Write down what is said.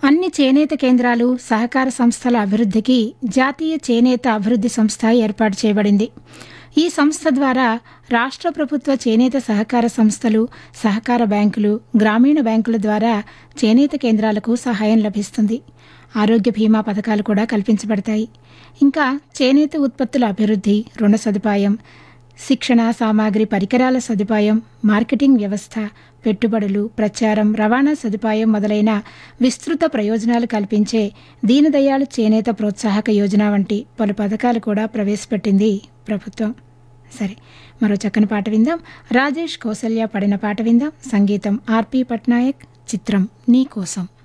అన్ని చేనేత కేంద్రాలు సహకార సంస్థల అభివృద్ధికి జాతీయ చేనేత అభివృద్ధి సంస్థ ఏర్పాటు చేయబడింది ఈ సంస్థ ద్వారా రాష్ట్ర ప్రభుత్వ చేనేత సహకార సంస్థలు సహకార బ్యాంకులు గ్రామీణ బ్యాంకుల ద్వారా చేనేత కేంద్రాలకు సహాయం లభిస్తుంది ఆరోగ్య బీమా పథకాలు కూడా కల్పించబడతాయి ఇంకా చేనేత ఉత్పత్తుల అభివృద్ధి రుణ సదుపాయం శిక్షణ సామాగ్రి పరికరాల సదుపాయం మార్కెటింగ్ వ్యవస్థ పెట్టుబడులు ప్రచారం రవాణా సదుపాయం మొదలైన విస్తృత ప్రయోజనాలు కల్పించే దీనదయాళ్ చేనేత ప్రోత్సాహక యోజన వంటి పలు పథకాలు కూడా ప్రవేశపెట్టింది ప్రభుత్వం సరే మరో చక్కని పాట విందాం రాజేష్ కౌసల్య పడిన పాట విందాం సంగీతం ఆర్పి పట్నాయక్ చిత్రం నీ కోసం